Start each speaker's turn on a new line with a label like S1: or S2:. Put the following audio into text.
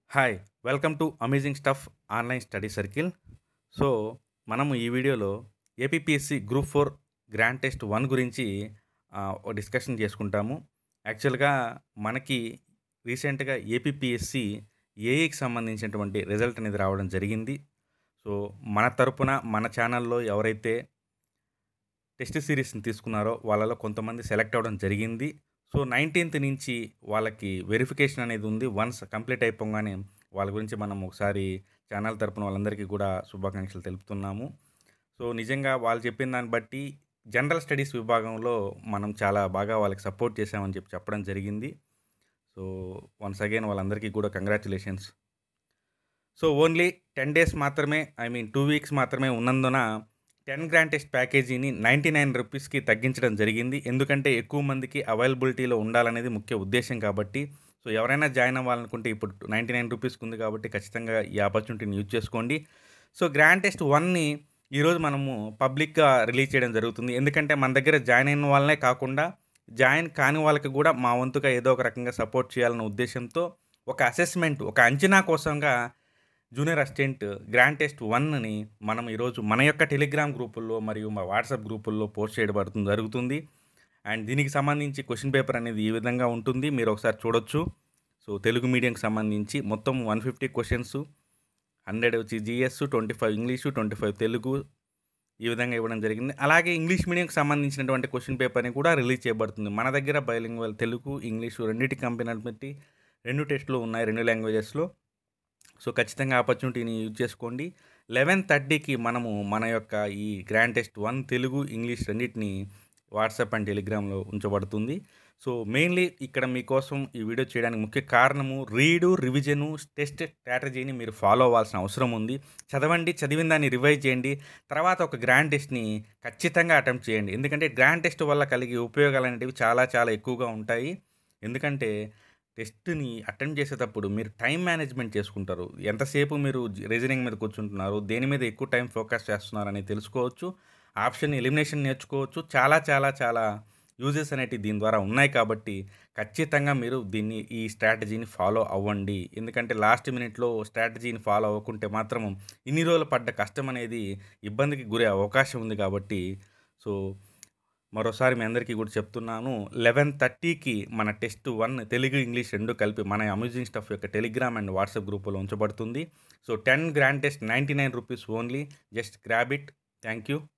S1: hi welcome to amazing stuff online study circle so మనము ఈ వీడియోలో APPSC group four grand test one గురించి ఆ, ఒక డిస్కషన్ చేసుకుంటాము యాక్చువల్గా మనకి రీసెంట్గా ఏపీపీఎస్సి ఏఈకి సంబంధించినటువంటి రిజల్ట్ అనేది రావడం జరిగింది సో మన తరపున మన ఛానల్లో ఎవరైతే టెస్ట్ సిరీస్ని తీసుకున్నారో వాళ్ళలో కొంతమంది సెలెక్ట్ అవ్వడం జరిగింది సో నైన్టీన్త్ నుంచి వాళ్ళకి వెరిఫికేషన్ అనేది ఉంది వన్స్ కంప్లీట్ అయిపోగానే వాళ్ళ గురించి మనం ఒకసారి ఛానల్ తరపున వాళ్ళందరికీ కూడా శుభాకాంక్షలు తెలుపుతున్నాము సో నిజంగా వాళ్ళు చెప్పిన దాన్ని బట్టి జనరల్ స్టడీస్ విభాగంలో మనం చాలా బాగా వాళ్ళకి సపోర్ట్ చేసామని చెప్పి చెప్పడం జరిగింది సో వన్స్ అగైన్ వాళ్ళందరికీ కూడా congratulations so only ten days మాత్రమే ఐ మీన్ టూ వీక్స్ మాత్రమే ఉన్నందున టెన్ గ్రాండ్ టెస్ట్ ప్యాకేజీని నైంటీ నైన్ రూపీస్కి తగ్గించడం జరిగింది ఎందుకంటే ఎక్కువ మందికి అవైలబిలిటీలో ఉండాలనేది ముఖ్య ఉద్దేశం కాబట్టి సో ఎవరైనా జాయిన్ అవ్వాలనుకుంటే ఇప్పుడు నైంటీ నైన్ రూపీస్కి ఉంది కాబట్టి ఖచ్చితంగా ఈ ఆపర్చునిటీని యూజ్ చేసుకోండి సో గ్రాండ్ టెస్ట్ వన్ని ఈరోజు మనము పబ్లిక్గా రిలీజ్ చేయడం జరుగుతుంది ఎందుకంటే మన దగ్గర జాయిన్ అయిన వాళ్ళనే కాకుండా జాయిన్ కాని వాళ్ళకి కూడా మా వంతుగా ఏదో ఒక రకంగా సపోర్ట్ చేయాలన్న ఉద్దేశంతో ఒక అసెస్మెంట్ ఒక అంచనా కోసంగా జూనియర్ అసిస్టెంట్ గ్రాండ్ టెస్ట్ వన్ని మనం ఈరోజు మన యొక్క టెలిగ్రామ్ గ్రూపుల్లో మరియు మా వాట్సాప్ గ్రూపుల్లో పోస్ట్ చేయబడుతుంది జరుగుతుంది అండ్ దీనికి సంబంధించి క్వశ్చన్ పేపర్ అనేది ఈ విధంగా ఉంటుంది మీరు ఒకసారి చూడొచ్చు సో తెలుగు మీడియంకి సంబంధించి మొత్తం వన్ ఫిఫ్టీ క్వశ్చన్స్ హండ్రెడ్ వచ్చి GS twenty five English twenty five Telugu ఈ విధంగా ఇవ్వడం జరిగింది అలాగే ఇంగ్లీష్ మీడియంకి సంబంధించినటువంటి క్వశ్చన్ పేపర్ని కూడా రిలీజ్ చేయబడుతుంది మన దగ్గర బైలింగ్వల్ తెలుగు ఇంగ్లీషు రెండింటి కంపెనీ పెట్టి రెండు టెస్టులు ఉన్నాయి రెండు లాంగ్వేజెస్లో సో ఖచ్చితంగా ఆపర్చునిటీని యూజ్ చేసుకోండి లెవెన్ థర్టీకి మనము మన యొక్క ఈ grand test one Telugu English రెండింటిని వాట్సాప్ అండ్ టెలిగ్రామ్లో ఉంచబడుతుంది సో మెయిన్లీ ఇక్కడ మీకోసం ఈ వీడియో చేయడానికి ముఖ్య కారణము రీడు రివిజను టెస్ట్ స్ట్రాటజీని మీరు ఫాలో అవ్వాల్సిన అవసరం ఉంది చదవండి చదివిన దాన్ని రివైజ్ చేయండి తర్వాత ఒక గ్రాండ్ టెస్ట్ని ఖచ్చితంగా అటెంప్ట్ చేయండి ఎందుకంటే గ్రాండ్ టెస్ట్ వల్ల కలిగే ఉపయోగాలు అనేటివి చాలా చాలా ఎక్కువగా ఉంటాయి ఎందుకంటే టెస్ట్ని అటెంప్ట్ చేసేటప్పుడు మీరు టైం మేనేజ్మెంట్ చేసుకుంటారు ఎంతసేపు మీరు రీజనింగ్ మీద కూర్చుంటున్నారు దేని మీద ఎక్కువ టైం ఫోకస్ చేస్తున్నారు అనేది తెలుసుకోవచ్చు ఆప్షన్ ఎలిమినేషన్ నేర్చుకోవచ్చు చాలా చాలా చాలా యూజెస్ అనేటివి దీని ద్వారా ఉన్నాయి కాబట్టి ఖచ్చితంగా మీరు దీన్ని ఈ స్ట్రాటజీని ఫాలో అవ్వండి ఎందుకంటే లాస్ట్ మినిట్లో స్ట్రాటజీని ఫాలో అవ్వకుంటే మాత్రం ఇన్ని రోజులు పడ్డ కష్టం అనేది ఇబ్బందికి గురే అవకాశం ఉంది కాబట్టి సో మరోసారి మీ అందరికీ కూడా చెప్తున్నాను లెవెన్ థర్టీకి మన టెస్ట్ వన్ తెలుగు ఇంగ్లీష్ రెండు కలిపి మన అమ్యూజింగ్ స్టఫ్ యొక్క టెలిగ్రామ్ అండ్ వాట్సాప్ గ్రూపులో ఉంచబడుతుంది so ten grand test ninety nine rupees only just grab it thank you